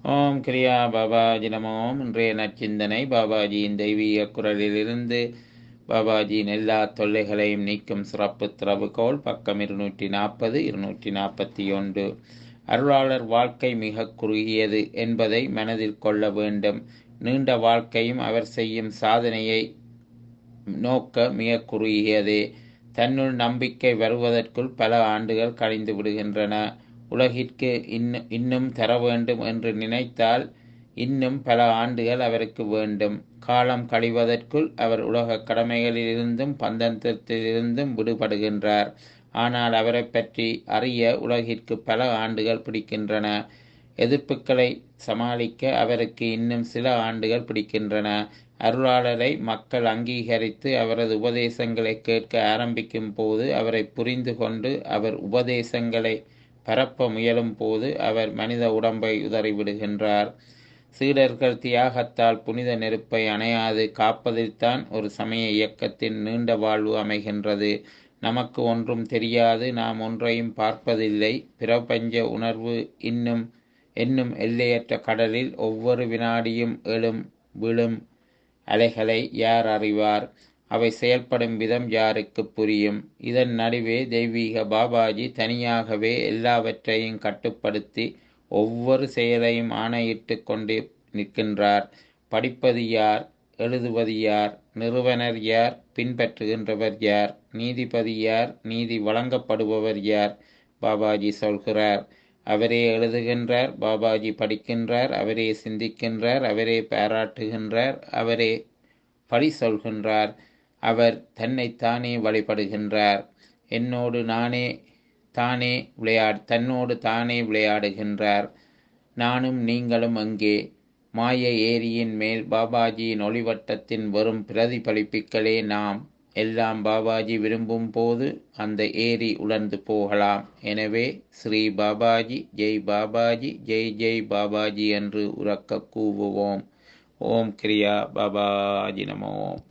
ஓம் கிரியா பாபாஜி நமோம் இன்றைய நற்சிந்தனை பாபாஜியின் தெய்வீக குரலிலிருந்து பாபாஜியின் எல்லா தொல்லைகளையும் நீக்கும் சிறப்பு திறவுகோல் பக்கம் இருநூற்றி நாற்பது இருநூற்றி நாற்பத்தி ஒன்று அருளாளர் வாழ்க்கை மிக குறுகியது என்பதை மனதில் கொள்ள வேண்டும் நீண்ட வாழ்க்கையும் அவர் செய்யும் சாதனையை நோக்க மிக குறுகியதே தன்னுள் நம்பிக்கை வருவதற்குள் பல ஆண்டுகள் கழிந்து விடுகின்றன உலகிற்கு இன்னும் இன்னும் தர வேண்டும் என்று நினைத்தால் இன்னும் பல ஆண்டுகள் அவருக்கு வேண்டும் காலம் கழிவதற்குள் அவர் உலக கடமைகளிலிருந்தும் பந்தத்திலிருந்தும் விடுபடுகின்றார் ஆனால் அவரை பற்றி அறிய உலகிற்கு பல ஆண்டுகள் பிடிக்கின்றன எதிர்ப்புகளை சமாளிக்க அவருக்கு இன்னும் சில ஆண்டுகள் பிடிக்கின்றன அருளாளரை மக்கள் அங்கீகரித்து அவரது உபதேசங்களை கேட்க ஆரம்பிக்கும் போது அவரை புரிந்து கொண்டு அவர் உபதேசங்களை பரப்ப முயலும் போது அவர் மனித உடம்பை உதறிவிடுகின்றார் சீடர்கள் தியாகத்தால் புனித நெருப்பை அணையாது காப்பதில்தான் ஒரு சமய இயக்கத்தின் நீண்ட வாழ்வு அமைகின்றது நமக்கு ஒன்றும் தெரியாது நாம் ஒன்றையும் பார்ப்பதில்லை பிரபஞ்ச உணர்வு இன்னும் என்னும் எல்லையற்ற கடலில் ஒவ்வொரு வினாடியும் எழும் விழும் அலைகளை யார் அறிவார் அவை செயல்படும் விதம் யாருக்கு புரியும் இதன் நடுவே தெய்வீக பாபாஜி தனியாகவே எல்லாவற்றையும் கட்டுப்படுத்தி ஒவ்வொரு செயலையும் ஆணையிட்டு கொண்டு நிற்கின்றார் படிப்பது யார் எழுதுவது யார் நிறுவனர் யார் பின்பற்றுகின்றவர் யார் நீதிபதி யார் நீதி வழங்கப்படுபவர் யார் பாபாஜி சொல்கிறார் அவரே எழுதுகின்றார் பாபாஜி படிக்கின்றார் அவரே சிந்திக்கின்றார் அவரே பாராட்டுகின்றார் அவரே பழி சொல்கின்றார் அவர் தன்னைத்தானே வழிபடுகின்றார் என்னோடு நானே தானே விளையாடு தன்னோடு தானே விளையாடுகின்றார் நானும் நீங்களும் அங்கே மாய ஏரியின் மேல் பாபாஜியின் ஒளிவட்டத்தின் வெறும் பிரதிபலிப்புகளே நாம் எல்லாம் பாபாஜி விரும்பும் போது அந்த ஏரி உலர்ந்து போகலாம் எனவே ஸ்ரீ பாபாஜி ஜெய் பாபாஜி ஜெய் ஜெய் பாபாஜி என்று உறக்க கூவுவோம் ஓம் கிரியா பாபாஜி நமோம்